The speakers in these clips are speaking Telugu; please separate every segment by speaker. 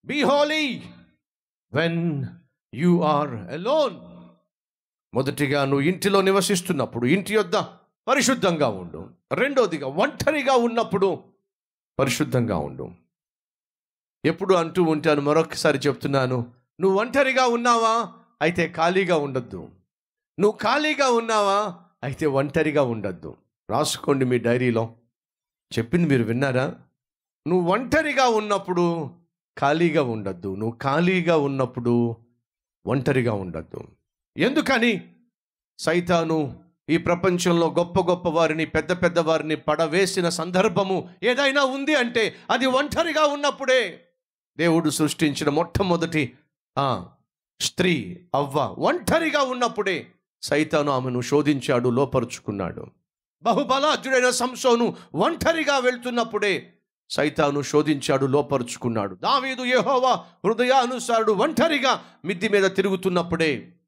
Speaker 1: be holy when you are alone మొదటిగా నువ్వు ఇంటిలో నివసిస్తున్నప్పుడు ఇంటి యొద్ద పరిశుద్ధంగా ఉండు రెండోదిగా ఒంటరిగా ఉన్నప్పుడు పరిశుద్ధంగా ఉండు ఎప్పుడు అంటూ ఉంటాను మరొకసారి చెప్తున్నాను నువ్వు ఒంటరిగా ఉన్నావా అయితే ఖాళీగా ఉండొద్దు నువ్వు ఖాళీగా ఉన్నావా అయితే ఒంటరిగా ఉండొద్దు రాసుకోండి మీ డైరీలో చెప్పింది మీరు విన్నారా నువ్వు ఒంటరిగా ఉన్నప్పుడు ఖాళీగా ఉండొద్దు నువ్వు ఖాళీగా ఉన్నప్పుడు ఒంటరిగా ఉండొద్దు ఎందుకని సైతాను ఈ ప్రపంచంలో గొప్ప గొప్ప వారిని పెద్ద పెద్ద వారిని పడవేసిన సందర్భము ఏదైనా ఉంది అంటే అది ఒంటరిగా ఉన్నప్పుడే దేవుడు సృష్టించిన మొట్టమొదటి ఆ స్త్రీ అవ్వ ఒంటరిగా ఉన్నప్పుడే సైతాను ఆమెను శోధించాడు లోపరుచుకున్నాడు బహుబలాజ్యుడైన సంసోను ఒంటరిగా వెళ్తున్నప్పుడే సైతాను శోధించాడు లోపరుచుకున్నాడు దావీదు యెహోవా హృదయానుసారుడు ఒంటరిగా మిద్ది మీద తిరుగుతున్నప్పుడే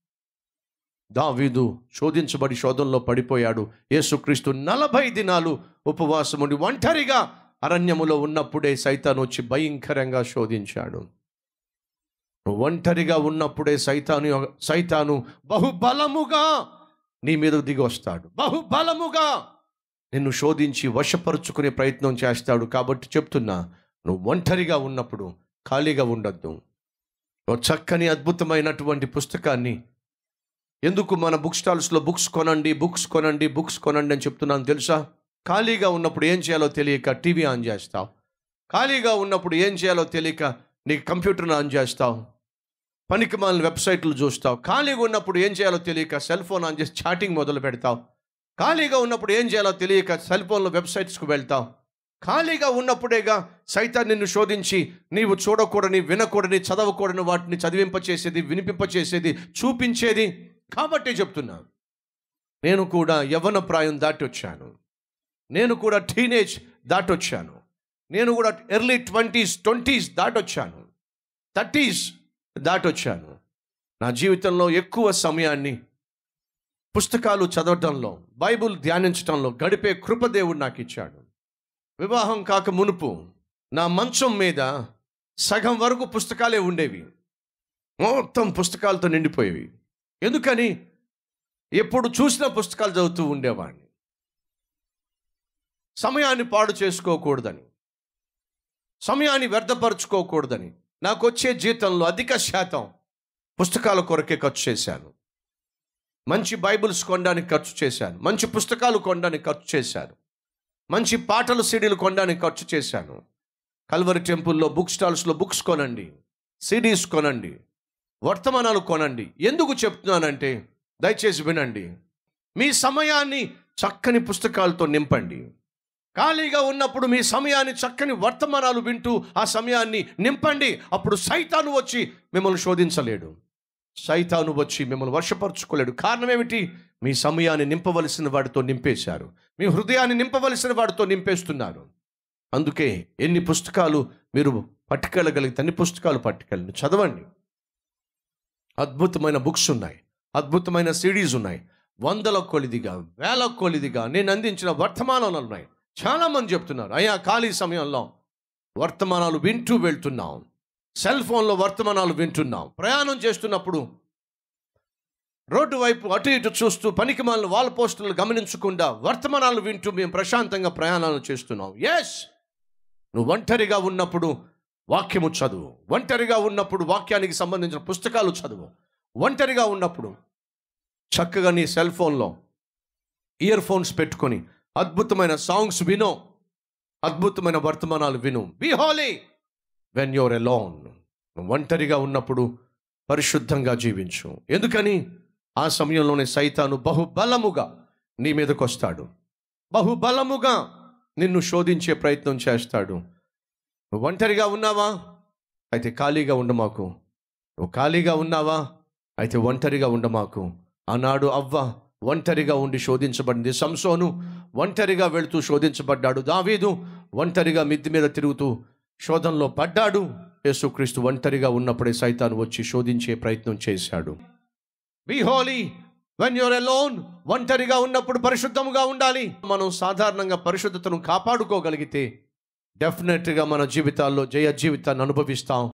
Speaker 1: దావీదు శోధించబడి శోధంలో పడిపోయాడు యేసుక్రీస్తు నలభై దినాలు ఉపవాసముండి ఒంటరిగా అరణ్యములో ఉన్నప్పుడే సైతాను వచ్చి భయంకరంగా శోధించాడు నువ్వు ఒంటరిగా ఉన్నప్పుడే సైతాను సైతాను బహుబలముగా నీ మీద దిగి వస్తాడు బహుబలముగా నిన్ను శోధించి వశపరుచుకునే ప్రయత్నం చేస్తాడు కాబట్టి చెప్తున్నా నువ్వు ఒంటరిగా ఉన్నప్పుడు ఖాళీగా ఉండొద్దు ఓ చక్కని అద్భుతమైనటువంటి పుస్తకాన్ని ఎందుకు మన బుక్ స్టాల్స్లో బుక్స్ కొనండి బుక్స్ కొనండి బుక్స్ కొనండి అని చెప్తున్నాను తెలుసా ఖాళీగా ఉన్నప్పుడు ఏం చేయాలో తెలియక టీవీ ఆన్ చేస్తావు ఖాళీగా ఉన్నప్పుడు ఏం చేయాలో తెలియక నీ కంప్యూటర్ని ఆన్ చేస్తావు పనికి మాలిన వెబ్సైట్లు చూస్తావు ఖాళీగా ఉన్నప్పుడు ఏం చేయాలో తెలియక సెల్ ఫోన్ ఆన్ చేసి చాటింగ్ మొదలు పెడతావు ఖాళీగా ఉన్నప్పుడు ఏం చేయాలో తెలియక సెల్ ఫోన్లో వెబ్సైట్స్కి వెళ్తావు ఖాళీగా ఉన్నప్పుడేగా సైతాన్ నిన్ను శోధించి నీవు చూడకూడని వినకూడని చదవకూడని వాటిని చదివింపచేసేది వినిపింపచేసేది చూపించేది కాబట్టి చెప్తున్నా నేను కూడా యవ్వన ప్రాయం దాటి వచ్చాను నేను కూడా టీనేజ్ దాటొచ్చాను నేను కూడా ఎర్లీ ట్వంటీస్ ట్వంటీస్ దాటొచ్చాను థర్టీస్ దాటొచ్చాను నా జీవితంలో ఎక్కువ సమయాన్ని పుస్తకాలు చదవటంలో బైబుల్ ధ్యానించటంలో గడిపే కృపదేవుడు నాకు ఇచ్చాడు వివాహం కాక మునుపు నా మంచం మీద సగం వరకు పుస్తకాలే ఉండేవి మొత్తం పుస్తకాలతో నిండిపోయేవి ఎందుకని ఎప్పుడు చూసిన పుస్తకాలు చదువుతూ ఉండేవాడిని సమయాన్ని పాడు చేసుకోకూడదని సమయాన్ని వ్యర్థపరచుకోకూడదని నాకు వచ్చే జీతంలో అధిక శాతం పుస్తకాల కొరకే ఖర్చు చేశాను మంచి బైబిల్స్ కొనడానికి ఖర్చు చేశాను మంచి పుస్తకాలు కొనడానికి ఖర్చు చేశాను మంచి పాటలు సీడీలు కొనడానికి ఖర్చు చేశాను కల్వరి టెంపుల్లో బుక్ స్టాల్స్లో బుక్స్ కొనండి సిడీస్ కొనండి వర్తమానాలు కొనండి ఎందుకు చెప్తున్నానంటే దయచేసి వినండి మీ సమయాన్ని చక్కని పుస్తకాలతో నింపండి ఖాళీగా ఉన్నప్పుడు మీ సమయాన్ని చక్కని వర్తమానాలు వింటూ ఆ సమయాన్ని నింపండి అప్పుడు సైతాను వచ్చి మిమ్మల్ని శోధించలేడు సైతాను వచ్చి మిమ్మల్ని వర్షపరచుకోలేడు కారణం ఏమిటి మీ సమయాన్ని నింపవలసిన వాడితో నింపేశారు మీ హృదయాన్ని నింపవలసిన వాడితో నింపేస్తున్నారు అందుకే ఎన్ని పుస్తకాలు మీరు పట్టుకెళ్ళగలిగితే అన్ని పుస్తకాలు పట్టుకెళ్ళండి చదవండి అద్భుతమైన బుక్స్ ఉన్నాయి అద్భుతమైన సిడీస్ ఉన్నాయి వందల కొలిదిగా వేల కొలిదిగా నేను అందించిన వర్తమానాలు ఉన్నాయి చాలామంది చెప్తున్నారు అయ్యా ఖాళీ సమయంలో వర్తమానాలు వింటూ వెళ్తున్నాం సెల్ ఫోన్లో వర్తమానాలు వింటున్నాం ప్రయాణం చేస్తున్నప్పుడు రోడ్డు వైపు అటు ఇటు చూస్తూ పనికిమాలిన వాల్ పోస్టులు గమనించకుండా వర్తమానాలు వింటూ మేము ప్రశాంతంగా ప్రయాణాలు చేస్తున్నాం ఎస్ నువ్వు ఒంటరిగా ఉన్నప్పుడు వాక్యము చదువు ఒంటరిగా ఉన్నప్పుడు వాక్యానికి సంబంధించిన పుస్తకాలు చదువు ఒంటరిగా ఉన్నప్పుడు చక్కగా నీ సెల్ ఫోన్లో ఇయర్ ఫోన్స్ పెట్టుకొని అద్భుతమైన సాంగ్స్ వినో అద్భుతమైన వర్తమానాలు విను be holy when your alone ఒంటరిగా ఉన్నప్పుడు పరిశుద్ధంగా జీవించు ఎందుకని ఆ సమయంలోనే సైతాను బహుబలముగా నీ మీదకి వస్తాడు బహుబలముగా నిన్ను శోధించే ప్రయత్నం చేస్తాడు నువ్వు ఒంటరిగా ఉన్నావా అయితే ఖాళీగా ఉండమాకు నువ్వు ఖాళీగా ఉన్నావా అయితే ఒంటరిగా ఉండమాకు ఆనాడు అవ్వ ఒంటరిగా ఉండి శోధించబడింది సంసోను ఒంటరిగా వెళుతూ శోధించబడ్డాడు దావీదు ఒంటరిగా మిద్ది మీద తిరుగుతూ శోధనలో పడ్డాడు యేసుక్రీస్తు ఒంటరిగా ఉన్నప్పుడే సైతాను వచ్చి శోధించే ప్రయత్నం చేశాడు be holy when your alone ఒంటరిగా ఉన్నప్పుడు పరిశుద్ధముగా ఉండాలి మనం సాధారణంగా పరిశుద్ధతను కాపాడుకోగలిగితే డెఫినెట్గా మన జీవితాల్లో జయ జీవితాన్ని అనుభవిస్తాం